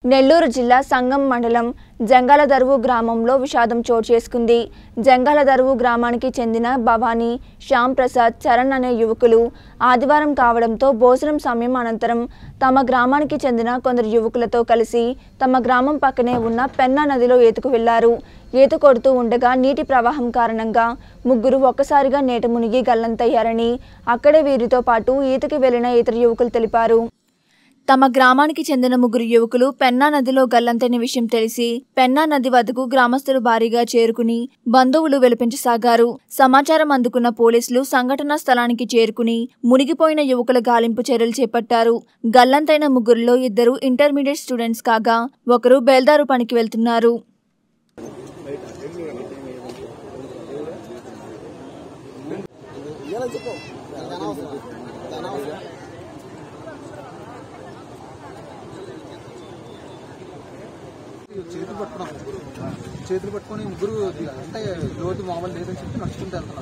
నెల్లూరు జిల్లా సంగం మండలం జంగాలదరువు గ్రామంలో విషాదం చోటు చేసుకుంది జంగాలదరువు గ్రామానికి చెందిన భవానీ శ్యామ్ ప్రసాద్ చరణ్ అనే యువకులు ఆదివారం కావడంతో భోజనం సమయం అనంతరం తమ గ్రామానికి చెందిన కొందరు యువకులతో కలిసి తమ గ్రామం పక్కనే ఉన్న పెన్నా నదిలో ఈతకు వెళ్లారు ఈత కొడుతూ ఉండగా నీటి ప్రవాహం కారణంగా ముగ్గురు ఒక్కసారిగా నేట మునిగి గల్లంతయ్యారని అక్కడే వీరితో పాటు ఈతకి వెళ్లిన ఇతర యువకులు తెలిపారు తమ గ్రామానికి చెందిన ముగ్గురు యువకులు పెన్నా నదిలో గల్లంతైన విషయం తెలిసి పెన్నా నది వద్దకు గ్రామస్తులు భారీగా చేరుకుని బంధువులు వెలిపించసాగారు సమాచారం అందుకున్న పోలీసులు సంఘటనా స్థలానికి చేరుకుని మునిగిపోయిన యువకుల గాలింపు చర్యలు చేపట్టారు గల్లంతైన ముగ్గురులో ఇద్దరు ఇంటర్మీడియట్ స్టూడెంట్స్ కాగా ఒకరు బేల్దారు పనికి వెళ్తున్నారు చేతులు పట్టుకున్నాం చేతులు పట్టుకొని ముగ్గురు ది- అంటే లోతు మామూలు లేదని చెప్పి నడుచుకుంటూ వెళ్తున్నాం